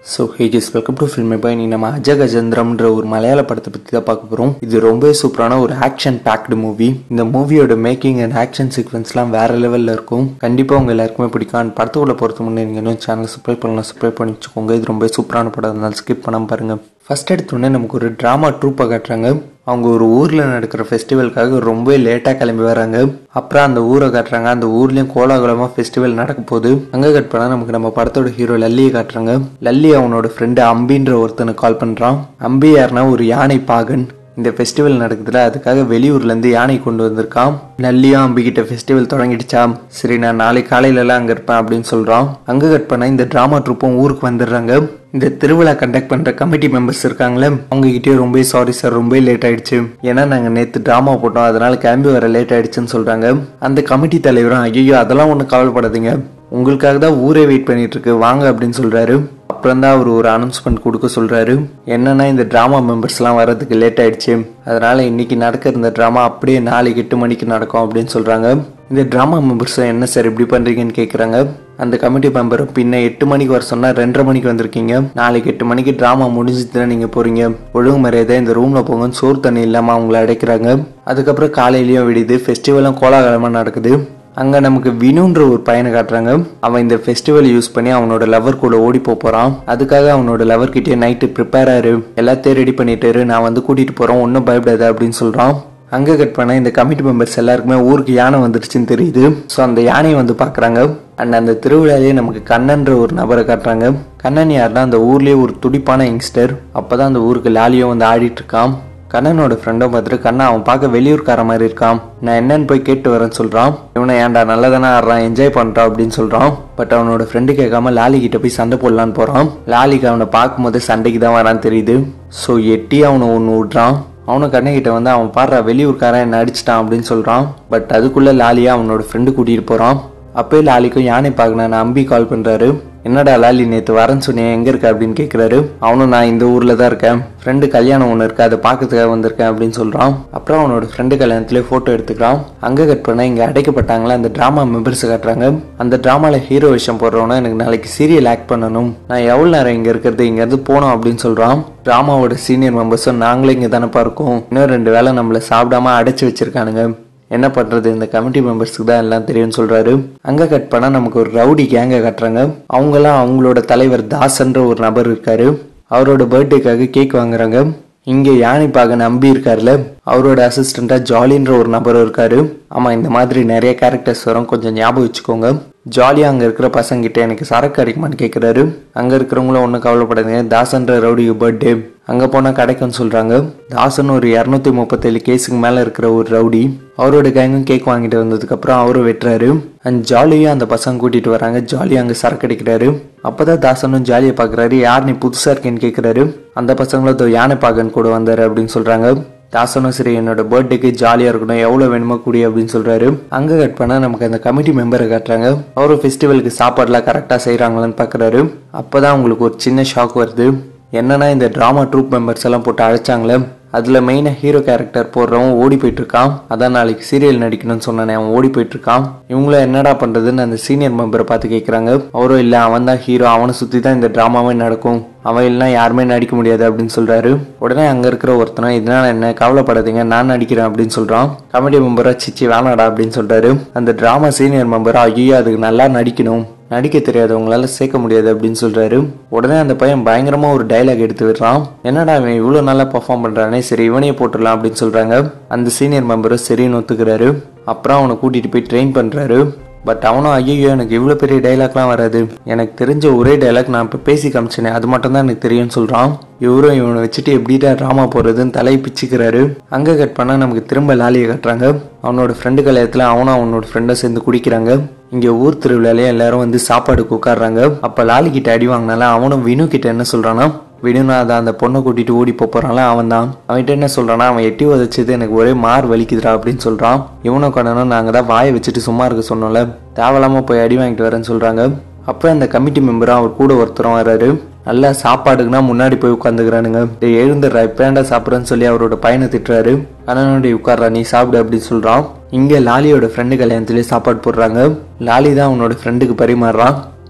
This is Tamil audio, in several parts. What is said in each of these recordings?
so hey guys welcome to film இப்போ இன்னைக்கு நம்ம அஜகஜந்திரம்ன்ற ஒரு மலையாள படத்தை பற்றி தான் பார்க்க போகிறோம் இது ரொம்ப சூப்பரான ஒரு ஆக்ஷன் பேக்டு மூவி இந்த மூவியோட மேக்கிங் அண்ட் ஆக்ஷன் சீக்வன்ஸ்லாம் வேற லெவலில் இருக்கும் கண்டிப்பாக உங்கள் எல்லாருக்குமே பிடிக்கும் அண்ட் படத்துக்குள்ள போகிறது முன்னே நீங்கள் இன்னும் சேனல் சப்ஸ்கிரைப் பண்ணலாம் சப்ஸ்கிரைப் பண்ணி வச்சுக்கோங்க இது ரொம்ப சூப்பரான படம் அதனால ஸ்கிப் பண்ணாமல் பாருங்கள் ஃபர்ஸ்ட் எடுத்தோடனே நமக்கு ஒரு ட்ராமா ட்ரூப்பை காட்டுறாங்க அவங்க ஒரு ஊரில் நடக்கிற ஃபெஸ்டிவலுக்காக ரொம்ப லேட்டாக கிளம்பி வராங்க அப்புறம் அந்த ஊரை காட்டுறாங்க அந்த ஊர்லேயும் கோலாகலமாக ஃபெஸ்டிவல் நடக்க போகுது அங்கே கட் பண்ணால் நமக்கு நம்ம படத்தோட ஹீரோ லல்லியை காட்டுறாங்க லல்லி அவனோட ஃப்ரெண்டு அம்பின்ற ஒருத்தனுக்கு கால் பண்ணுறான் அம்பி யாருன்னா ஒரு யானை பாகன் இந்த ஃபெஸ்டிவல் நடக்குதுல அதுக்காக வெளியூர்லேருந்து யானை கொண்டு வந்திருக்கான் நல்லியும் அம்பிக்கிட்ட ஃபெஸ்டிவல் தொடங்கிடுச்சா சரி நான் நாளைக்கு காலையிலலாம் அங்கே இருப்பேன் அப்படின்னு சொல்கிறான் அங்கே கட் பண்ணால் இந்த ட்ராமா ட்ரூப்பும் ஊருக்கு வந்துடுறாங்க இந்த திருவிழா கண்டக்ட் பண்ற கமிட்டி மெம்பர்ஸ் இருக்காங்களே அவங்க கிட்டயே ரொம்ப சாரி சார் ரொம்ப லேட் ஆயிடுச்சு ஏன்னா நாங்க நேத்து டிராமா போட்டோம் அதனால கிளம்பி வர லேட் ஆயிடுச்சுன்னு சொல்றாங்க அந்த கமிட்டி தலைவரும் ஐயோ அதெல்லாம் ஒன்றும் கவலைப்படாதீங்க உங்களுக்காக தான் ஊரே வெயிட் பண்ணிட்டு இருக்கு வாங்க அப்படின்னு சொல்றாரு அப்புறம் தான் அவர் ஒரு அனௌன்ஸ்மெண்ட் கொடுக்க சொல்றாரு என்னன்னா இந்த டிராமா மெம்பர்ஸ்லாம் வர்றதுக்கு லேட் ஆயிடுச்சு அதனால இன்னைக்கு நடக்கிற இந்த டிராமா அப்படியே நாளைக்கு எட்டு மணிக்கு நடக்கும் அப்படின்னு சொல்றாங்க இந்த டிராமா மெம்பர்ஸ் என்ன சார் இப்படி பண்றீங்கன்னு கேக்குறாங்க அந்த கமிட்டி மெம்பர் பின்ன எட்டு மணிக்கு வர சொன்னா ரெண்டரை மணிக்கு வந்திருக்கீங்க நாளைக்கு எட்டு மணிக்கு டிராமா முடிஞ்சுட்டு நீங்க போறீங்க ஒழுங்கு மரியாதை இந்த ரூம்ல போங்கன்னு சோறு தண்ணி இல்லாம அவங்கள அடைக்கிறாங்க அதுக்கப்புறம் காலையிலயும் விடுது ஃபெஸ்டிவலும் கோலாகலமா நடக்குது அங்க நமக்கு வினுன்ற ஒரு பையனை காட்டுறாங்க அவன் இந்த ஃபெஸ்டிவல் யூஸ் பண்ணி அவனோட லவர் கூட ஓடி போப் போறான் அதுக்காக அவனோட லவர் கிட்டே நைட்டு ப்ரிப்பேர் ஆயிரு எல்லாத்தையும் ரெடி பண்ணிட்டு நான் வந்து கூட்டிட்டு போறோம் ஒன்றும் பயப்படாத அப்படின்னு சொல்றான் அங்கே கட் பண்ண இந்த கமிட்டி மெம்பர்ஸ் எல்லாருக்குமே ஊருக்கு யானை வந்துருச்சுன்னு தெரியுது ஸோ அந்த யானையை வந்து பார்க்குறாங்க அண்ட் அந்த திருவிழாலேயே நமக்கு கண்ணன்ற ஒரு நபரை காட்டுறாங்க கண்ணன் யாருன்னா அந்த ஊர்லேயே ஒரு துடிப்பான யங்ஸ்டர் அப்போதான் அந்த ஊருக்கு லாலியும் வந்து ஆடிட்டு இருக்கான் கண்ணனோட ஃப்ரெண்டை பார்த்துட்டு கண்ணா அவன் பார்க்க வெளியூர்கார மாதிரி இருக்கான் நான் என்னன்னு போய் கேட்டு வரேன்னு சொல்றான் இவனை ஏன்டா நல்லதானே ஆடுறான் என்ஜாய் பண்றான் அப்படின்னு சொல்றான் பட் அவனோட ஃப்ரெண்டு கேட்காம லாலி கிட்ட போய் சண்டை போடலான்னு போறான் லாலிக்கு அவனை பார்க்கும்போது சண்டைக்கு தான் வரான்னு தெரியுது ஸோ எட்டி அவனை ஒன்று விட்றான் அவனு கண்ணகிட்ட வந்து அவன் பாடுற வெளியூர்காரன் என்ன அடிச்சிட்டான் அப்படின்னு சொல்றான் பட் அதுக்குள்ள லாலியா அவனோட ஃப்ரெண்டு கூட்டிட்டு போறான் அப்பயே லாலிக்கும் யானை பார்க்கணும் நான் அம்பி கால் பண்றாரு என்னடா லாலி நேற்று வரேன்னு சொன்னேன் எங்க இருக்க அப்படின்னு கேட்குறாரு அவனும் நான் இந்த ஊர்ல தான் இருக்கேன் ஃப்ரெண்டு கல்யாணம் ஒன்று இருக்கு அதை பார்க்கறதுக்காக வந்திருக்கேன் அப்படின்னு சொல்றான் அப்புறம் அவனோட ஃப்ரெண்டு கல்யாணத்திலே ஃபோட்டோ எடுத்துக்கிறான் அங்கே கட் பண்ண இங்கே அடைக்கப்பட்டாங்களா அந்த ட்ராமா மெம்பர்ஸ் காட்டுறாங்க அந்த ட்ராமால ஹீரோ விஷயம் போடுறவனா எனக்கு நாளைக்கு சீரியல் ஆக்ட் பண்ணணும் நான் எவ்வளோ நேரம் இங்கே இருக்கிறது இங்கேருந்து போனோம் அப்படின்னு சொல்றான் ட்ராமாவோட சீனியர் மெம்பர்ஸும் நாங்களே இங்கே தானேப்பா இருக்கோம் இன்னும் ரெண்டு வேளை நம்மளை சாப்பிடாம அடைச்சி வச்சிருக்கானுங்க என்ன பண்றது இந்த கமிட்டி மெம்பர்ஸ்க்கு தான் எல்லாம் தெரியும்னு சொல்றாரு அங்க கட் பண்ணா நமக்கு ஒரு ரவுடி கேங்க கட்டுறாங்க அவங்கெல்லாம் அவங்களோட தலைவர் தாஸ்ன்ற ஒரு நபர் இருக்காரு அவரோட பர்த்டேக்காக கேக் வாங்குறாங்க இங்க யானை பாக நம்பி இருக்காருல அவரோட அசிஸ்டண்டா ஜாலின்ற ஒரு நபர் இருக்காரு ஆமா இந்த மாதிரி நிறைய கேரக்டர்ஸ் வரும் கொஞ்சம் ஞாபகம் வச்சுக்கோங்க ஜாலியா அங்க இருக்கிற பசங்க கிட்ட எனக்கு சரக்கு கிடைக்குமான்னு கேக்குறாரு அங்க இருக்கிறவங்களும் ஒன்றும் கவலைப்படாதீங்க தாசன்ற ரவுடிக்கு பர்த்டே அங்க போனா கிடைக்கும்னு சொல்றாங்க தாசன் ஒரு இரநூத்தி முப்பத்தேழு கேஸுக்கு மேல இருக்கிற ஒரு ரவுடி அவரோட கேங்கும் கேக் வாங்கிட்டு வந்ததுக்கு அப்புறம் அவரும் வெட்டுறாரு அண்ட் ஜாலியும் அந்த பசங்க கூட்டிட்டு வராங்க ஜாலியா அங்க சரக்கு அடிக்கிறாரு அப்பதான் தாசனும் ஜாலியை பாக்குறாரு யார் நீ புதுசா இருக்கேன்னு கேக்குறாரு அந்த பசங்களும் இதோ யானை பாகன் கூட வந்தாரு அப்படின்னு சொல்றாங்க தாசனும் சரி என்னோட பர்த்டேக்கு ஜாலியாக இருக்கணும் எவ்வளோ வேணுமோ கூடி அப்படின்னு சொல்கிறாரு அங்கே கட் பண்ணால் நமக்கு அந்த கமிட்டி மெம்பரை காட்டுறாங்க அவரும் ஃபெஸ்டிவலுக்கு சாப்பாடுலாம் கரெக்டாக செய்கிறாங்களான்னு பார்க்குறாரு அப்போ தான் உங்களுக்கு ஒரு சின்ன ஷாக் வருது என்னன்னா இந்த ட்ராமா ட்ரூப் மெம்பர்ஸ் எல்லாம் போட்டு அழைச்சாங்களே அதில் மெயினாக ஹீரோ கேரக்டர் போடுறவன் ஓடி போயிட்டு இருக்கான் அதான் நாளைக்கு சீரியல் நடிக்கணும்னு சொன்னானே அவன் ஓடி போயிட்டு இருக்கான் இவங்கள என்னடா பண்ணுறதுன்னு அந்த சீனியர் மெம்பரை பார்த்து கேட்குறாங்க அவரும் இல்லை அவன் தான் ஹீரோ அவனை சுற்றி தான் இந்த ட்ராமாவே நடக்கும் அவன் இல்லைனா யாருமே நடிக்க முடியாது அப்படின்னு சொல்றாரு உடனே அங்க இருக்கிற ஒருத்தனை இதனால என்ன கவலைப்படாதீங்க நான் நடிக்கிறேன் அப்படின்னு சொல்றான் கமெடி மெம்பரா சிச்சி வேணாடா அப்படின்னு சொல்றாரு அந்த டிராமா சீனியர் மெம்பரா ஐயோ அதுக்கு நல்லா நடிக்கணும் நடிக்க தெரியாதவங்களால சேர்க்க முடியாது அப்படின்னு சொல்றாரு உடனே அந்த பையன் பயங்கரமா ஒரு டைலாக் எடுத்து விடுறான் என்னடா இவன் இவ்வளவு நல்லா பெர்ஃபார்ம் பண்றானே சரி இவனையே போட்டுடலாம் அப்படின்னு சொல்றாங்க அந்த சீனியர் மெம்பரும் சரின்னு ஒத்துக்கிறாரு அப்புறம் அவனை கூட்டிட்டு போய் ட்ரெயின் பண்றாரு பட் அவனும் ஐயோ எனக்கு இவ்வளோ பெரிய டைலாக்லாம் வராது எனக்கு தெரிஞ்ச ஒரே டைலாக் நான் இப்போ பேசி காமிச்சேனே அது மட்டும் தான் எனக்கு தெரியும்னு சொல்கிறான் இவரும் இவனை வச்சுட்டு எப்படிடா ட்ராமா போடுறதுன்னு தலையை பிச்சுக்கிறாரு அங்கே கட் பண்ணால் நமக்கு திரும்ப லாலியை கட்டுறாங்க அவனோட ஃப்ரெண்டு கல்யாணத்தில் அவனும் அவனோட ஃப்ரெண்டும் சேர்ந்து குடிக்கிறாங்க இங்கே ஊர் திருவிழாலே எல்லாரும் வந்து சாப்பாடுக்கு உட்காடுறாங்க அப்போ லாலி கிட்ட அடி வாங்கினால அவனும் வினு கிட்ட என்ன சொல்கிறான்னா விடுனா அதான் அந்த பொண்ணை கூட்டிட்டு ஓடி போறான்ல அவன் தான் அவன்கிட்ட என்ன சொல்றானா அவன் எட்டி உதச்சது எனக்கு ஒரே மார் வலிக்குதுடா அப்படின்னு சொல்றான் இவனும் கடனும் நாங்க தான் வாயை வச்சுட்டு சும்மா இருக்க சொன்னோம்ல தேவையில்லாம போய் அடி வாங்கிட்டு வரேன்னு சொல்றாங்க அப்போ அந்த கமிட்டி மெம்பரும் அவர் கூட ஒருத்தரும் வர்றாரு நல்லா சாப்பாடுக்குன்னா முன்னாடி போய் உட்காந்துக்கிறானுங்க டேய் எழுந்துடுறா இப்போ ஏன்டா சாப்பிட்றேன்னு சொல்லி அவரோட பையனை திட்டுறாரு அண்ணனுடைய உட்கார்றா நீ சாப்பிடு அப்படின்னு சொல்றான் இங்க லாலியோட ஃப்ரெண்டு கல்யாணத்திலே சாப்பாடு போடுறாங்க லாலி தான் அவனோட ஃப்ரெண்டுக்கு பரிமாறுறான்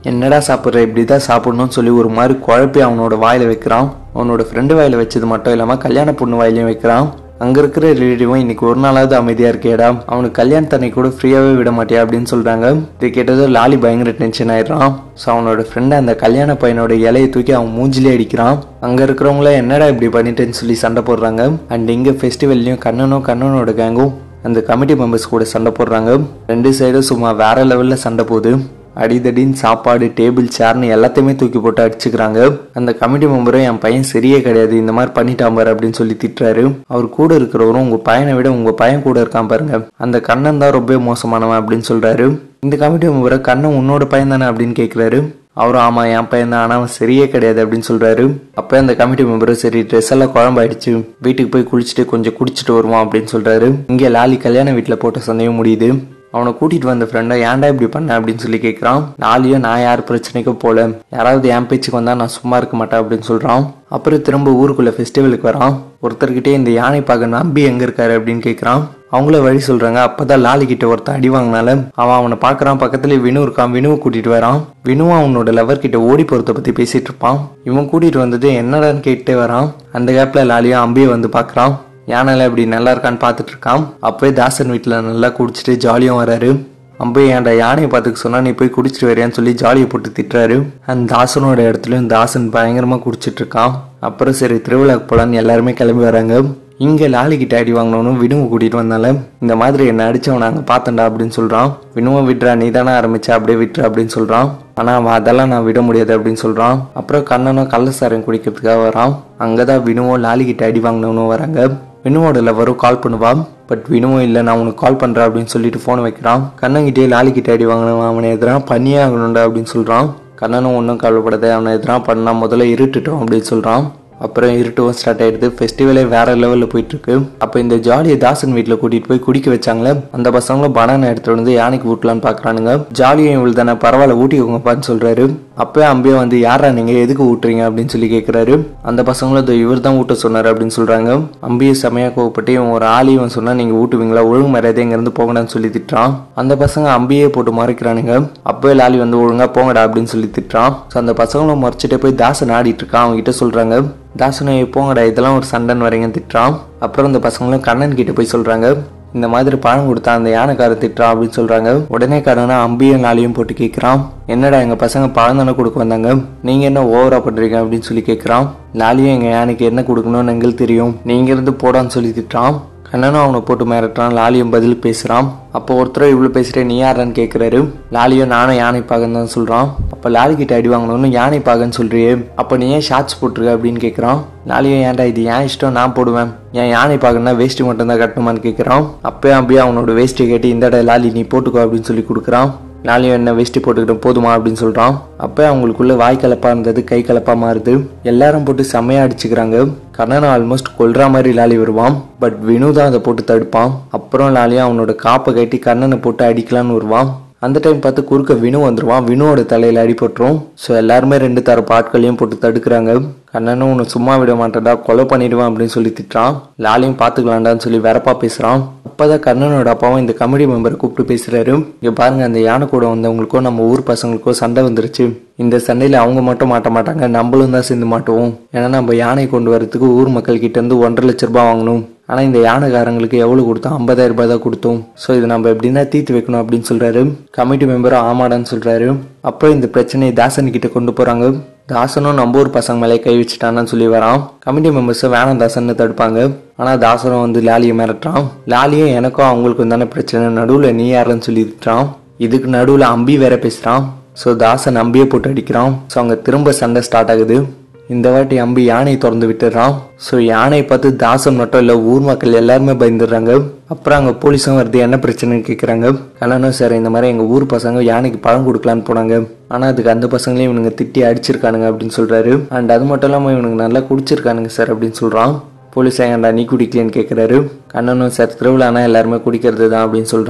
என்னடா சாப்பிட்ற இப்படி தான் சாப்பிடணும்னு சொல்லி ஒரு மாதிரி குழப்பி அவனோட வாயில வைக்கிறான் அவனோட ஃப்ரெண்டு வாயில வச்சது மட்டும் இல்லாமல் கல்யாண பொண்ணு வாயிலையும் வைக்கிறான் அங்க இருக்கிற ரிலேட்டிவும் இன்னைக்கு ஒரு நாளாவது அமைதியா இருக்கேடா அவனுக்கு கல்யாணத்தன்னை கூட ஃப்ரீயாவே விட மாட்டியா அப்படின்னு சொல்றாங்க இது கேட்டதும் லாலி பயங்கர டென்ஷன் ஆயிடுறான் ஸோ அவனோட ஃப்ரெண்ட் அந்த கல்யாண பையனோட இலையை தூக்கி அவன் மூஞ்சிலே அடிக்கிறான் அங்க இருக்கிறவங்கள என்னடா இப்படி பண்ணிட்டேன்னு சொல்லி சண்டை போடுறாங்க அண்ட் இங்க ஃபெஸ்டிவல்லையும் கண்ணனும் கண்ணனோட கேங்கும் அந்த கமிட்டி மெம்பர்ஸ் கூட சண்டை போடுறாங்க ரெண்டு சைடும் சும்மா வேற லெவல்ல சண்டை போகுது அடிதடின்னு சாப்பாடு டேபிள் சேர்னு எல்லாத்தையுமே தூக்கி போட்டு அடிச்சுக்கிறாங்க அந்த கமிட்டி மெம்பரும் என் பையன் சரியே கிடையாது இந்த மாதிரி பண்ணிட்டான் பாரு அப்படின்னு சொல்லி திட்டுறாரு அவர் கூட இருக்கிறவரும் உங்க பையனை விட உங்க பையன் கூட இருக்கான் பாருங்க அந்த கண்ணன் தான் ரொம்ப மோசமானவன் அப்படின்னு சொல்றாரு இந்த கமிட்டி மெம்பரை கண்ணன் உன்னோட பையன் தானே அப்படின்னு கேட்கிறாரு அவரும் ஆமா என் பையன் தான் ஆனா அவன் சரியே கிடையாது அப்படின்னு சொல்றாரு அப்ப அந்த கமிட்டி மெம்பரும் சரி ட்ரெஸ் எல்லாம் குழம்பாயிடுச்சு வீட்டுக்கு போய் குளிச்சுட்டு கொஞ்சம் குடிச்சிட்டு வருவான் அப்படின்னு சொல்றாரு இங்க லாலி கல்யாண வீட்டுல போட்ட சந்தேகம் முடியுது அவனை கூட்டிட்டு வந்த ஃப்ரெண்டை ஏன்டா இப்படி பண்ண அப்படின்னு சொல்லி கேட்குறான் நாளையும் நான் யார் பிரச்சனைக்கும் போல யாராவது என் பேச்சுக்கு வந்தா நான் சும்மா இருக்க மாட்டேன் அப்படின்னு சொல்றான் அப்புறம் திரும்ப ஊருக்குள்ள ஃபெஸ்டிவலுக்கு வரான் ஒருத்தர்கிட்டே இந்த யானை பார்க்க நம்பி எங்க இருக்காரு அப்படின்னு கேட்குறான் அவங்கள வழி சொல்றாங்க அப்பதான் லாலி கிட்ட ஒருத்தன் அடி வாங்கினால அவன் அவனை பார்க்கறான் பக்கத்துல வினு இருக்கான் வினுவை கூட்டிட்டு வரான் வினுவும் அவனோட லவர் கிட்ட ஓடி போறத பத்தி பேசிட்டு இருப்பான் இவன் கூட்டிட்டு வந்தது என்னடான்னு கேட்டே வரான் அந்த கேப்ல லாலியும் அம்பியை வந்து பார்க்கறான் யானைல இப்படி நல்லா இருக்கான்னு பார்த்துட்டு இருக்கான் அப்பவே தாசன் வீட்டில் நல்லா குடிச்சிட்டு ஜாலியும் வராரு அம்பே ஏன்டா யானையை பார்த்துக்க சொன்னா நீ போய் குடிச்சிட்டு வரியான்னு சொல்லி ஜாலியை போட்டு திட்டுறாரு அந்த தாசனோட இடத்துலயும் தாசன் பயங்கரமா குடிச்சிட்டு இருக்கான் அப்புறம் சரி திருவிழாக்கு போலான்னு எல்லாருமே கிளம்பி வராங்க இங்க லாலி கிட்ட அடி வாங்கணும்னு வினுவை கூட்டிட்டு வந்தால இந்த மாதிரி என்ன அடிச்சவன் நாங்க பார்த்தண்டா அப்படின்னு சொல்றான் வினுவை விட்றா நீ தானே ஆரம்பிச்ச அப்படியே விட்டுற அப்படின்னு சொல்றான் ஆனா அவன் அதெல்லாம் நான் விட முடியாது அப்படின்னு சொல்றான் அப்புறம் கண்ணனும் கள்ளசாரம் குடிக்கிறதுக்காக வரான் அங்கதான் வினுவும் லாலி கிட்ட அடி வாங்கினவனும் வராங்க வினுவோட லவரும் கால் பண்ணுவான் பட் வினுவும் இல்லை நான் உனக்கு கால் பண்றேன் அப்படின்னு சொல்லிட்டு ஃபோன் வைக்கிறான் கண்ணங்கிட்டே லாலி கிட்ட அடி வாங்கினவன் அவனை எதிராக பண்ணியே ஆகணும்டா அப்படின்னு சொல்றான் கண்ணனும் ஒன்றும் கவலைப்படாத அவனை எதிராக பண்ணா முதல்ல இருட்டுட்டோம் அப்படின்னு சொல்றான் அப்புறம் இருட்டவும் ஸ்டார்ட் ஆயிடுது ஃபெஸ்டிவலே வேற லெவலில் போயிட்டு இருக்கு அப்போ இந்த ஜாலியை தாசன் வீட்டில் கூட்டிட்டு போய் குடிக்க வச்சாங்களே அந்த பசங்களும் பனானா எடுத்துட்டு வந்து யானைக்கு ஊட்டலான்னு பாக்குறானுங்க ஜாலியும் இவள் தானே பரவாயில்ல ஊட்டிக்கோங்கப்பான்னு சொல்றாரு அப்பவே அம்பே வந்து யாரா நீங்க எதுக்கு ஊட்டுறீங்க அப்படின்னு சொல்லி கேட்கிறாரு அந்த பசங்களும் இதோ இவர் தான் ஊட்ட சொன்னாரு அப்படின்னு சொல்றாங்க அம்பியை செமையா கோவப்பட்டு இவன் ஒரு ஆளி இவன் சொன்னா நீங்க ஊட்டுவீங்களா ஒழுங்கு மரியாதை இங்க இருந்து போங்கடான்னு சொல்லி திட்டுறான் அந்த பசங்க அம்பியே போட்டு மறைக்கிறானுங்க அப்பவே லாலி வந்து ஒழுங்கா போங்கடா அப்படின்னு சொல்லி திட்டுறான் ஸோ அந்த பசங்களும் மறைச்சிட்டே போய் தாசன் ஆடிட்டு இருக்கான் அவங்க கிட்ட சொல்றாங்க தாசனை போங்கடா இதெல்லாம் ஒரு சண்டைன்னு வரீங்கன்னு திட்டுறான் அப்புறம் இந்த பசங்களும் கண்ணன் கிட்ட போய் சொல்றாங்க இந்த மாதிரி பழம் கொடுத்தா அந்த யானைக்காரன் திட்டுறான் அப்படின்னு சொல்றாங்க உடனே கடனா அம்பியும் லாலியும் போட்டு கேட்குறான் என்னடா எங்க பசங்க பழம் தானே கொடுக்க வந்தாங்க நீங்க என்ன ஓவரா பண்றீங்க அப்படின்னு சொல்லி கேட்குறான் லாலியும் எங்க யானைக்கு என்ன கொடுக்கணும்னு எங்களுக்கு தெரியும் நீங்க இருந்து போடான்னு சொல்லி திட்டுறான் கண்ணனும் அவனை போட்டு மிரட்டுறான் லாலியும் பதில் பேசுறான் அப்போ ஒருத்தர் இவ்வளவு பேசுறேன் நீ யாரான்னு கேட்குறாரு லாலியும் நானும் யானை பாகன்னு தான் சொல்றான் அப்போ லாலி கிட்ட அடி வாங்கணும்னு யானை பாகன்னு சொல்றியே அப்போ நீ ஏன் ஷார்ட்ஸ் போட்டிருக்க அப்படின்னு கேட்குறான் லாலியும் ஏன்டா இது ஏன் இஷ்டம் நான் போடுவேன் ஏன் யானை பாகன்னா வேஷ்டி மட்டும் தான் கட்டணுமான்னு கேட்குறான் அப்பயே அப்படியே அவனோட வேஷ்டி கேட்டு இந்தடா லாலி நீ போட்டுக்கோ அப்படின்னு சொல்லி கொடுக்குறான் லாலியும் என்ன வேஷ்டி போட்டுக்கிட்டு போதுமா அப்படின்னு சொல்றான் அப்போ அவங்களுக்குள்ள வாய் கலப்பா இருந்தது கை கலப்பா மாறுது எல்லாரும் போட்டு செம்மையா அடிச்சுக்கிறாங்க கண்ணனை ஆல்மோஸ்ட் கொல்ற மாதிரி லாலி வருவான் பட் வினு தான் அதை போட்டு தடுப்பான் அப்புறம் லாலியும் அவனோட காப்பை கட்டி கண்ணனை போட்டு அடிக்கலான்னு வருவான் அந்த டைம் பார்த்து குறுக்க வினு வந்துருவான் வினுவோட தலையில அடிபட்டுரும் ஸோ எல்லாருமே ரெண்டு தரப்பு ஆட்களையும் போட்டு தடுக்கிறாங்க கண்ணனும் உன்னை சும்மா விட மாட்டேன்டா கொலை பண்ணிடுவான் அப்படின்னு சொல்லி திட்டுறான் லாலியும் பார்த்துக்கலாண்டான்னு சொல்லி வெறப்பா பேசுறான் அப்பதான் கண்ணனோட அப்பாவும் இந்த கமிட்டி மெம்பரை கூப்பிட்டு பேசுறாரு இங்க பாருங்க அந்த யானை கூட வந்தவங்களுக்கோ நம்ம ஊர் பசங்களுக்கோ சண்டை வந்துருச்சு இந்த சண்டையில அவங்க மட்டும் மாட்ட மாட்டாங்க நம்மளும் தான் சேர்ந்து மாட்டுவோம் ஏன்னா நம்ம யானை கொண்டு வரதுக்கு ஊர் மக்கள் கிட்ட இருந்து ஒன்றரை லட்ச ரூபாய் வாங்கணும் ஆனா இந்த யானைக்காரங்களுக்கு எவ்வளவு கொடுத்தோம் ஐம்பதாயிரம் ரூபாய் தான் கொடுத்தோம் ஸோ இது நம்ம எப்படின்னா தீர்த்து வைக்கணும் அப்படின்னு சொல்றாரு கமிட்டி மெம்பரும் ஆமாடான்னு சொல்றாரு அப்புறம் இந்த பிரச்சனையை தாசன் கிட்ட கொண்டு போறாங்க தாசனும் நம்ம ஊர் பசங்க மேலே கை வச்சுட்டான்னு சொல்லி வரான் கமிட்டி மெம்பர்ஸும் வேணாம் தாசன்னு தடுப்பாங்க ஆனா தாசனும் வந்து லாலியை மிரட்டுறான் லாலியும் எனக்கும் அவங்களுக்கும் தானே பிரச்சனை நடுவில் நீ யாருன்னு சொல்லி திட்டுறான் இதுக்கு நடுவில் அம்பி வேற பேசுறான் ஸோ தாசன் அம்பியை போட்டு அடிக்கிறான் ஸோ அங்கே திரும்ப சண்டை ஸ்டார்ட் ஆகுது இந்த வாட்டி அம்பி யானையை திறந்து விட்டுறான் ஸோ யானையை பார்த்து தாசன் மட்டும் இல்லை ஊர் மக்கள் எல்லாருமே பயந்துடுறாங்க அப்புறம் அங்கே போலீஸும் வருது என்ன பிரச்சனைன்னு கேட்குறாங்க கண்ணனும் சார் இந்த மாதிரி எங்கள் ஊர் பசங்க யானைக்கு பழம் கொடுக்கலான்னு போனாங்க ஆனால் அதுக்கு அந்த பசங்களையும் இவனுங்க திட்டி அடிச்சிருக்கானுங்க அப்படின்னு சொல்றாரு அண்ட் அது மட்டும் இல்லாமல் இவனுங்க நல்லா குடிச்சிருக்கானுங்க சார் அப்படின்னு சொல்கிறான் போலீஸ் ஏன்டா நீ குடிக்கலன்னு கேட்குறாரு கண்ணனும் சார் திருவிழானா எல்லாருமே குடிக்கிறது தான் அப்படின்னு சொல்கிறான்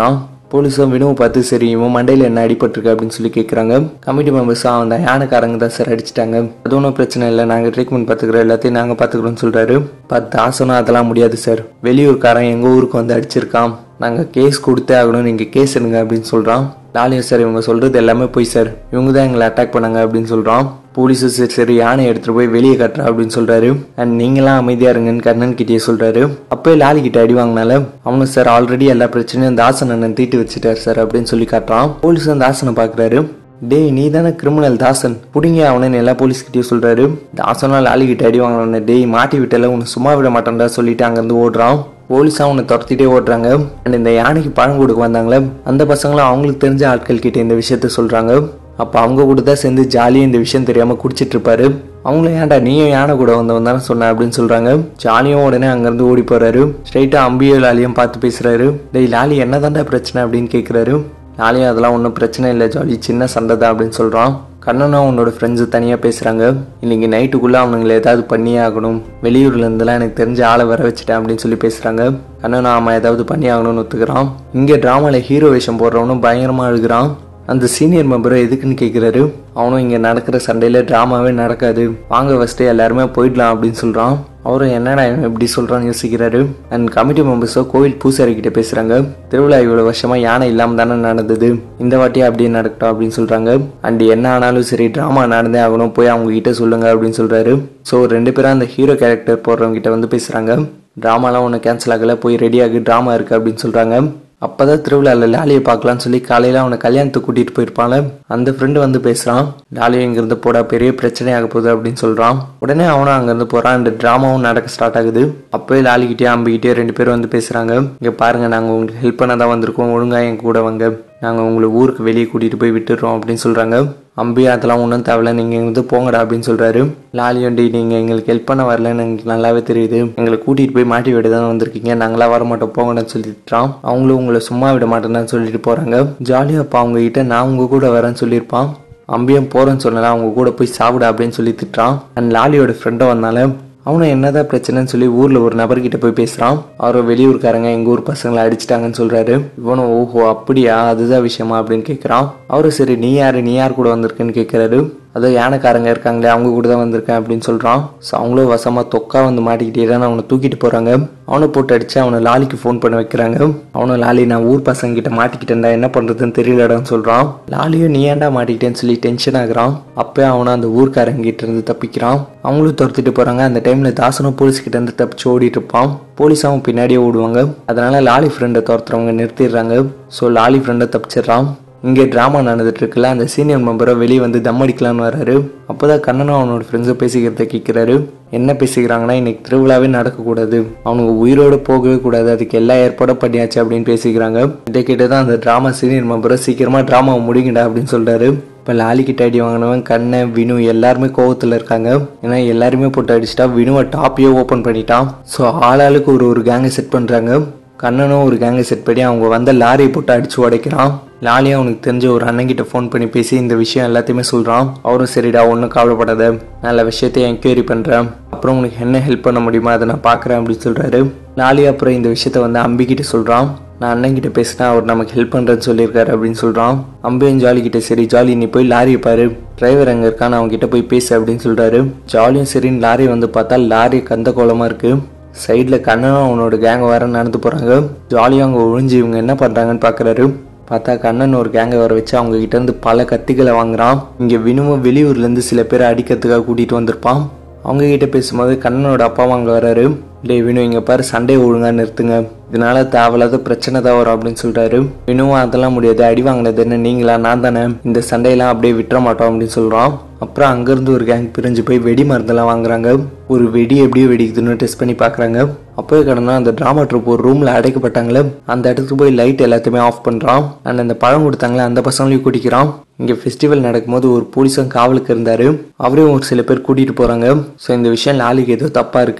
போலீஸும் வினுவை பார்த்து சரி இவன் மண்டையில் என்ன அடிபட்டிருக்கு அப்படின்னு சொல்லி கேட்குறாங்க கமிட்டி மெம்பர்ஸும் அவன் தான் யானைக்காரங்க தான் சார் அடிச்சிட்டாங்க அது ஒன்றும் பிரச்சனை இல்லை நாங்கள் ட்ரீட்மெண்ட் பார்த்துக்கிறோம் எல்லாத்தையும் நாங்கள் பார்த்துக்கிறோம்னு சொல்கிறாரு பத்து ஆசனம் அதெல்லாம் முடியாது சார் வெளியூர்காரன் எங்கள் ஊருக்கு வந்து அடிச்சிருக்கான் நாங்கள் கேஸ் கொடுத்தே ஆகணும் நீங்கள் கேஸ் எடுங்க அப்படின்னு சொல்கிறான் லாலியா சார் இவங்க சொல்கிறது எல்லாமே போய் சார் இவங்க தான் எங்களை அட்டாக் பண்ணாங்க அப்படின்னு சொல்கிறான் போலீஸு சரி சரி யானை எடுத்துகிட்டு போய் வெளியே கட்டுறா அப்படின்னு சொல்கிறாரு அண்ட் நீங்களாம் அமைதியாக இருங்கன்னு கண்ணன் கிட்டேயே சொல்கிறாரு அப்போயே லாலி கிட்ட அடி வாங்கினால அவனும் சார் ஆல்ரெடி எல்லா பிரச்சனையும் அந்த ஆசனன் தீட்டு வச்சுட்டார் சார் அப்படின்னு சொல்லி காட்டுறான் போலீஸ் அந்த ஆசனை பார்க்குறாரு டேய் நீ தானே கிரிமினல் தாசன் புடிங்க அவனு எல்லா போலீஸ்கிட்டயும் சொல்றாரு தாசனா லாலி கிட்ட அடி வாங்கின டேய் மாட்டி விட்டல உன்னை சும்மா விட மாட்டேன்டா சொல்லிட்டு அங்கேருந்து ஓடுறான் போலீஸ் அவனை துரத்திட்டே ஓடுறாங்க அண்ட் இந்த யானைக்கு பழம் கொடுக்க வந்தாங்களே அந்த பசங்களும் அவங்களுக்கு தெரிஞ்ச ஆட்கள் கிட்ட இந்த விஷயத்த சொல்றாங்க அப்போ அவங்க கூட தான் சேர்ந்து ஜாலியாக இந்த விஷயம் தெரியாம குடிச்சிட்டு இருப்பாரு அவங்களும் ஏன்டா நீயும் யானை கூட வந்தவன் தானே சொன்ன அப்படின்னு சொல்றாங்க ஜாலியும் உடனே அங்கேருந்து ஓடி போறாரு ஸ்ட்ரைட்டா அம்பியும் லாலியும் பார்த்து பேசுறாரு டேய் லாலி என்னதான்டா பிரச்சனை அப்படின்னு கேட்குறாரு லாலியும் அதெல்லாம் ஒன்றும் பிரச்சனை இல்லை ஜாலி சின்ன சண்டை தான் அப்படின்னு சொல்கிறான் கண்ணனும் அவனோட ஃப்ரெண்ட்ஸு தனியாக பேசுகிறாங்க இன்னைக்கு நைட்டுக்குள்ளே அவனுங்களை ஏதாவது பண்ணியே ஆகணும் வெளியூர்ல இருந்தெல்லாம் எனக்கு தெரிஞ்ச ஆளை வர வச்சுட்டேன் அப்படின்னு சொல்லி பேசுகிறாங்க கண்ணனும் அவன் ஏதாவது பண்ணி ஆகணும்னு ஒத்துக்கிறான் இங்கே ட்ராமாவில் ஹீரோ வேஷம் போடுறவனும் பயங்கரமாக அழுகிறான் அந்த சீனியர் மெம்பரை எதுக்குன்னு கேட்குறாரு அவனும் இங்கே நடக்கிற சண்டையில் ட்ராமாவே நடக்காது வாங்க ஃபஸ்ட்டு எல்லாருமே போயிடலாம் அப்படின்னு சொல்கிறான் அவரும் என்னடா இவன் இப்படி சொல்கிறான்னு யோசிக்கிறாரு அண்ட் கமிட்டி மெம்பர்ஸோ கோவில் பூசாரி கிட்ட பேசுகிறாங்க திருவிழா இவ்வளோ வருஷமாக யானை இல்லாமல் தானே நடந்தது இந்த வாட்டி அப்படியே நடக்கட்டும் அப்படின்னு சொல்கிறாங்க அண்ட் என்ன ஆனாலும் சரி ட்ராமா நடந்தே ஆகணும் போய் அவங்க கிட்ட சொல்லுங்க அப்படின்னு சொல்கிறாரு ஸோ ரெண்டு பேரும் அந்த ஹீரோ கேரக்டர் போடுறவங்க கிட்ட வந்து பேசுகிறாங்க ட்ராமாலாம் ஒன்று கேன்சல் ஆகலை போய் ரெடியாகி ட்ராமா இருக்குது அப்படின்னு சொல்கிறாங்க அப்பதான் திருவிழாவில் லாலியை பார்க்கலான்னு சொல்லி காலையில் அவனை கல்யாணத்துக்கு கூட்டிகிட்டு போயிருப்பான்ல அந்த ஃப்ரெண்டு வந்து பேசுகிறான் லாலியை இங்கேருந்து போடா பெரிய பிரச்சனையாக போகுது அப்படின்னு சொல்கிறான் உடனே அவனும் அங்கேருந்து போகிறான் அந்த ட்ராமாவும் நடக்க ஸ்டார்ட் ஆகுது அப்போயே லாலிக்கிட்டே அம்பிக்கிட்டே ரெண்டு பேரும் வந்து பேசுகிறாங்க இங்கே பாருங்கள் நாங்கள் உங்களுக்கு ஹெல்ப் பண்ண தான் வந்திருக்கோம் ஒழுங்காக என் கூட வாங்க நாங்கள் உங்களை ஊருக்கு வெளியே கூட்டிகிட்டு போய் விட்டுடுறோம் அப்படின்னு சொல்கிறாங்க அம்பி அதெல்லாம் ஒன்றும் தேவையில்ல நீங்கள் இருந்து போங்கடா அப்படின்னு சொல்கிறாரு லாலியண்டி நீங்கள் எங்களுக்கு ஹெல்ப் பண்ண வரலன்னு எங்களுக்கு நல்லாவே தெரியுது எங்களை கூட்டிகிட்டு போய் மாட்டி விட தான் வந்திருக்கீங்க நாங்களாம் வர மாட்டோம் போங்கன்னு சொல்லிட்டுறான் அவங்களும் உங்களை சும்மா விட மாட்டேன்னு சொல்லிட்டு போகிறாங்க ஜாலியாக அப்போ அவங்க கிட்ட நான் உங்க கூட வரேன்னு சொல்லியிருப்பான் அம்பியும் போகிறேன்னு சொன்னால அவங்க கூட போய் சாப்பிட அப்படின்னு சொல்லி திட்டுறான் அண்ட் லாலியோட ஃப்ரெண்டும் வந்தால அவனும் என்னதான் பிரச்சனைன்னு சொல்லி ஊர்ல ஒரு நபர்கிட்ட போய் பேசுறான் அவரும் வெளியூர்காரங்க எங்க ஊர் பசங்களை அடிச்சிட்டாங்கன்னு சொல்றாரு இவனும் ஓஹோ அப்படியா அதுதான் விஷயமா அப்படின்னு கேட்கறான் அவரும் சரி நீ யாரு நீ யார் கூட வந்திருக்கேன்னு கேட்கறாரு அதோ யானைக்காரங்க இருக்காங்களே அவங்க கூட தான் வந்திருக்கேன் அப்படின்னு சொல்றான் ஸோ அவங்களும் வசமா தொக்கா வந்து மாட்டிக்கிட்டே அவனை தூக்கிட்டு போறாங்க அவனை போட்டு அடிச்சு அவனை லாலிக்கு ஃபோன் பண்ண வைக்கிறாங்க அவனும் லாலி நான் ஊர் பசங்க கிட்ட மாட்டிக்கிட்டேன்டா என்ன பண்றதுன்னு தெரியலடான்னு சொல்றான் லாலியும் நீ ஏன்டா மாட்டிக்கிட்டேன்னு சொல்லி டென்ஷன் ஆகுறான் அப்போ அவனை அந்த ஊர்க்காரங்க கிட்ட இருந்து தப்பிக்கிறான் அவங்களும் துரத்திட்டு போறாங்க அந்த டைம்ல தாசனும் போலீஸ் கிட்ட இருந்து தப்பிச்சு ஓடிட்டு இருப்பான் போலீஸ் அவன் பின்னாடியே ஓடுவாங்க அதனால லாலி ஃப்ரெண்டை துரத்துறவங்க நிறுத்திடுறாங்க ஸோ லாலி ஃப்ரெண்டை தப்பிச்சிடுறான் இங்கே ட்ராமா நடந்துட்டு இருக்குல்ல அந்த சீனியர் மெம்பரை வெளியே வந்து தம் அடிக்கலான்னு வராரு அப்போதான் கண்ணனும் அவனோட ஃப்ரெண்ட்ஸும் பேசிக்கிறத கேட்குறாரு என்ன பேசிக்கிறாங்கன்னா இன்னைக்கு திருவிழாவே நடக்கக்கூடாது அவனுக்கு உயிரோடு போகவே கூடாது அதுக்கு எல்லா ஏற்பாடும் பண்ணியாச்சு அப்படின்னு பேசிக்கிறாங்க இதை கேட்டு தான் அந்த ட்ராமா சீனியர் மெம்பரை சீக்கிரமாக ட்ராமாவை முடிங்கடா அப்படின்னு சொல்றாரு இப்போ லாலி கிட்ட அடி வாங்கினவன் கண்ணன் வினு எல்லாருமே கோவத்தில் இருக்காங்க ஏன்னா எல்லாருமே போட்டு அடிச்சிட்டா வினுவை டாப்பையே ஓப்பன் பண்ணிட்டான் ஸோ ஆளாளுக்கு ஒரு ஒரு கேங்கை செட் பண்ணுறாங்க கண்ணனும் ஒரு கேங்கை செட் பண்ணி அவங்க வந்த லாரியை போட்டு அடிச்சு உடைக்கிறான் லாலியும் அவனுக்கு தெரிஞ்ச ஒரு அண்ணன்கிட்ட ஃபோன் பண்ணி பேசி இந்த விஷயம் எல்லாத்தையுமே சொல்கிறான் அவரும் சரிடா ஒன்றும் கவலைப்படாத நல்ல விஷயத்தை என்கொயரி பண்ணுறேன் அப்புறம் உனக்கு என்ன ஹெல்ப் பண்ண முடியுமா அதை நான் பார்க்குறேன் அப்படின்னு சொல்கிறாரு லாலி அப்புறம் இந்த விஷயத்த வந்து அம்பிக்கிட்ட சொல்கிறான் நான் அண்ணன்கிட்ட பேசினா அவர் நமக்கு ஹெல்ப் பண்ணுறேன்னு சொல்லியிருக்காரு அப்படின்னு சொல்கிறான் அம்பையும் ஜாலி கிட்ட சரி ஜாலி நீ போய் லாரியை பாரு டிரைவர் அங்கே இருக்கான்னு அவங்க கிட்ட போய் பேசு அப்படின்னு சொல்கிறாரு ஜாலியும் சரின்னு லாரி வந்து பார்த்தா லாரி கந்த கோலமாக இருக்குது சைடில் கண்ணனும் அவனோட கேங் வர நடந்து போகிறாங்க ஜாலியாக அவங்க ஒழிஞ்சு இவங்க என்ன பண்ணுறாங்கன்னு பார்க்குறாரு பார்த்தா கண்ணன் ஒரு கேங்கை வர வச்சு அவங்க கிட்ட இருந்து பல கத்திகளை வாங்குறான் இங்கே வினுவும் வெளியூர்லேருந்து சில பேரை அடிக்கிறதுக்காக கூட்டிகிட்டு வந்திருப்பான் அவங்க கிட்ட பேசும்போது கண்ணனோட அப்பாவும் அங்கே வராரு டேய் வினு இங்கே பாரு சண்டே ஒழுங்கா நிறுத்துங்க இதனால தேவையில்லாத பிரச்சனை தான் வரும் அப்படின்னு சொல்றாரு வினுவும் அதெல்லாம் முடியாது அடி வாங்கினது என்ன நீங்களா நான் தானே இந்த சண்டையெல்லாம் அப்படியே விட்டுற மாட்டோம் அப்படின்னு சொல்றான் அப்புறம் அங்கேருந்து ஒரு கேங் பிரிஞ்சு போய் வெடி மருந்தெல்லாம் வாங்குறாங்க ஒரு வெடி எப்படியோ வெடிக்குதுன்னு டெஸ்ட் பண்ணி பார்க்குறாங்க அப்போயே கடனா அந்த ட்ராமா ட்ரூப் ஒரு ரூமில் அடைக்கப்பட்டாங்களே அந்த இடத்துக்கு போய் லைட் எல்லாத்தையுமே ஆஃப் பண்ணுறான் அண்ட் அந்த பழம் கொடுத்தாங்களே அந்த பசங்களையும் குடிக்கிறான் இங்கே ஃபெஸ்டிவல் நடக்கும்போது ஒரு போலீஸும் காவலுக்கு இருந்தார் அவரையும் ஒரு சில பேர் கூட்டிகிட்டு போகிறாங்க ஸோ இந்த விஷயம் லாலிக்கு ஏதோ தப்பாக இருக்குது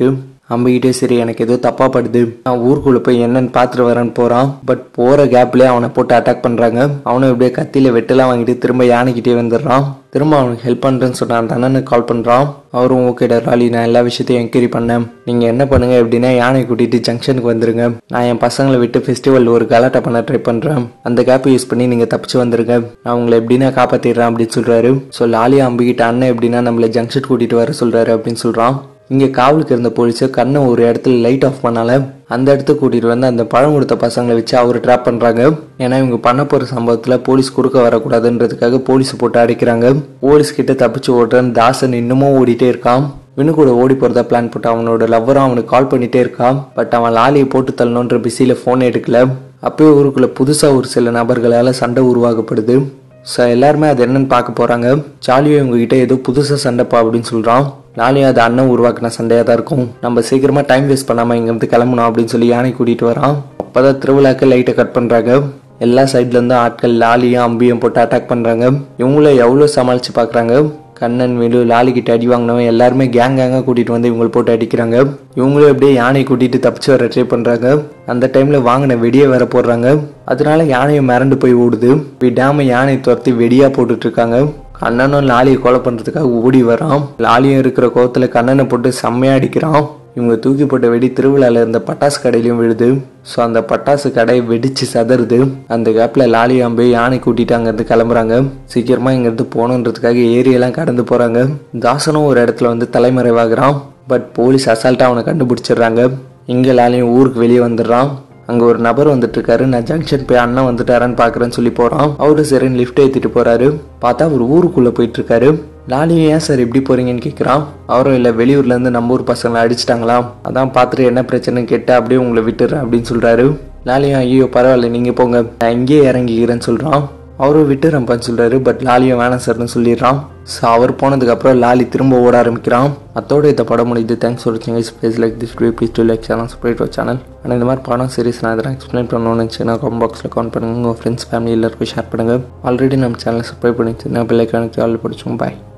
அம்பிக்கிட்டே சரி எனக்கு ஏதோ தப்பா படுது நான் ஊருக்குள்ள போய் என்னன்னு பார்த்துட்டு வரேன்னு போறான் பட் போற கேப்லயே அவனை போட்டு அட்டாக் பண்றாங்க அவனும் இப்படியே கத்தியில வெட்டெல்லாம் வாங்கிட்டு திரும்ப யானைக்கிட்டே வந்துடுறான் திரும்ப அவனுக்கு ஹெல்ப் பண்றேன்னு சொன்ன அந்த அண்ணனுக்கு கால் பண்றான் அவரும் ஓகேடா ராலி நான் எல்லா விஷயத்தையும் என்கொயரி பண்ணேன் நீங்க என்ன பண்ணுங்க எப்படின்னா யானை கூட்டிட்டு ஜங்ஷனுக்கு வந்துருங்க நான் என் பசங்களை விட்டு ஃபெஸ்டிவல் ஒரு கலாட்டா பண்ண ட்ரை பண்றேன் அந்த கேப்பை யூஸ் பண்ணி நீங்க தப்பிச்சு வந்துருங்க நான் உங்களை எப்படின்னா காப்பாத்திடுறேன் அப்படின்னு சொல்றாரு ஸோ லாலியா அம்பிக்கிட்ட அண்ணன் எப்படின்னா நம்மள ஜங்ஷன் கூட்டிட்டு வர சொல்றாரு அப்படின்னு சொல்றான் இங்கே காவலுக்கு இருந்த போலீஸை கண்ணை ஒரு இடத்துல லைட் ஆஃப் பண்ணால அந்த இடத்துக்கு கூட்டிட்டு வந்து அந்த பழம் கொடுத்த பசங்களை வச்சு அவர் ட்ராப் பண்றாங்க ஏன்னா இவங்க பண்ண போற சம்பவத்துல போலீஸ் குறுக்க வரக்கூடாதுன்றதுக்காக போலீஸ் போட்டு அடிக்கிறாங்க போலீஸ் கிட்ட தப்பிச்சு ஓடுறன்னு தாசன் இன்னமும் ஓடிட்டே இருக்கான் வினு கூட ஓடி போறதா பிளான் போட்டு அவனோட லவ்வரும் அவனுக்கு கால் பண்ணிட்டே இருக்கான் பட் அவன் லாலியை போட்டு தள்ளணுன்ற பிஸியில போன் எடுக்கல அப்பயே ஊருக்குள்ள புதுசா ஒரு சில நபர்களால சண்டை உருவாக்கப்படுது ஸோ எல்லாருமே அது என்னன்னு பார்க்க போறாங்க சாலியோ இவங்ககிட்ட ஏதோ புதுசா சண்டைப்பா அப்படின்னு சொல்றான் நாளையும் அது அண்ணன் உருவாக்கின சண்டையாக தான் இருக்கும் நம்ம சீக்கிரமா டைம் வேஸ்ட் பண்ணாம இங்கிருந்து கிளம்பணும் அப்படின்னு சொல்லி யானை கூட்டிட்டு வரான் அப்பதான் திருவிழாக்கு லைட்டை கட் பண்றாங்க எல்லா சைட்ல இருந்து ஆட்கள் லாலியும் அம்பியும் போட்டு அட்டாக் பண்றாங்க இவங்கள எவ்வளவு சமாளிச்சு பாக்குறாங்க கண்ணன் வேலு லாலி கிட்ட அடி வாங்கினவன் எல்லாருமே கேங் கேங்கா கூட்டிட்டு வந்து இவங்களை போட்டு அடிக்கிறாங்க இவங்களும் எப்படியே யானை கூட்டிட்டு தப்பிச்சு வர ட்ரை பண்றாங்க அந்த டைம்ல வாங்கின வெடியை வேற போடுறாங்க அதனால யானையை மிரண்டு போய் ஓடுது விடாம யானை துரத்தி வெடியா போட்டுட்டு இருக்காங்க கண்ணனும் லாலியை கொலை பண்றதுக்காக ஓடி வரான் லாலியும் இருக்கிற கோவத்துல கண்ணனை போட்டு செம்மையா அடிக்கிறான் இவங்க தூக்கி போட்ட வெடி திருவிழால இருந்த பட்டாசு கடையிலையும் விழுது ஸோ அந்த பட்டாசு கடை வெடிச்சு சதறுது அந்த கேப்ல லாலி அம்பு யானை கூட்டிட்டு அங்கிருந்து கிளம்புறாங்க சீக்கிரமா இங்கிருந்து போகணுன்றதுக்காக ஏரியெல்லாம் கடந்து போறாங்க தாசனும் ஒரு இடத்துல வந்து தலைமறைவாகிறான் பட் போலீஸ் அசால்ட்டா அவனை கண்டுபிடிச்சிடுறாங்க இங்க லாலியும் ஊருக்கு வெளியே வந்துடுறான் அங்க ஒரு நபர் வந்துட்டு இருக்காரு நான் ஜங்ஷன் போய் அண்ணன் வந்துட்டாரான்னு பாக்குறேன்னு சொல்லி போறான் அவரு சரின்னு லிஃப்ட் ஏத்திட்டு போறாரு பார்த்தா அவர் ஊருக்குள்ள போயிட்டு இருக்காரு லாலியும் ஏன் சார் எப்படி போறீங்கன்னு கேட்குறான் அவரும் இல்லை வெளியூர்ல இருந்து நம்ம ஊர் பசங்களை அடிச்சிட்டாங்களாம் அதான் பார்த்துட்டு என்ன பிரச்சனைன்னு கேட்டு அப்படியே உங்களை விட்டுறேன் அப்படின்னு சொல்றாரு லாலியும் ஐயோ பரவாயில்ல நீங்க போங்க நான் இங்கேயே இறங்கிக்கிறேன்னு சொல்றான் அவரும் விட்டுறப்பான்னு சொல்றாரு பட் லாலியும் வேணாம் சார்னு சொல்லிடுறான் ஸோ அவர் போனதுக்கு அப்புறம் லாலி திரும்ப ஓட ஆரம்பிக்கிறான் அத்தோட இந்த படம் முடியுது தேங்க்ஸ் ஃபார் வாட்சிங் space like this video please do like channel subscribe channel ஆனால் இந்த மாதிரி படம் சீரிஸ் நான் இதெல்லாம் எக்ஸ்பிளைன் பண்ணணும்னு நினச்சிங்கன்னா கமெண்ட் பாக்ஸில் கமெண்ட் பண்ணுங்க உங்கள் ஃப்ரெண்ட்ஸ் ஃபேமிலி எல்லாருக்கும் ஷேர் பண்ணுங்கள் ஆல்ரெடி நம்ம சேனல் சப்ஸ்கிரைப் பண்ணி சின்ன பிள்ளைக்கான ஆல் படிச்சோம் பாய்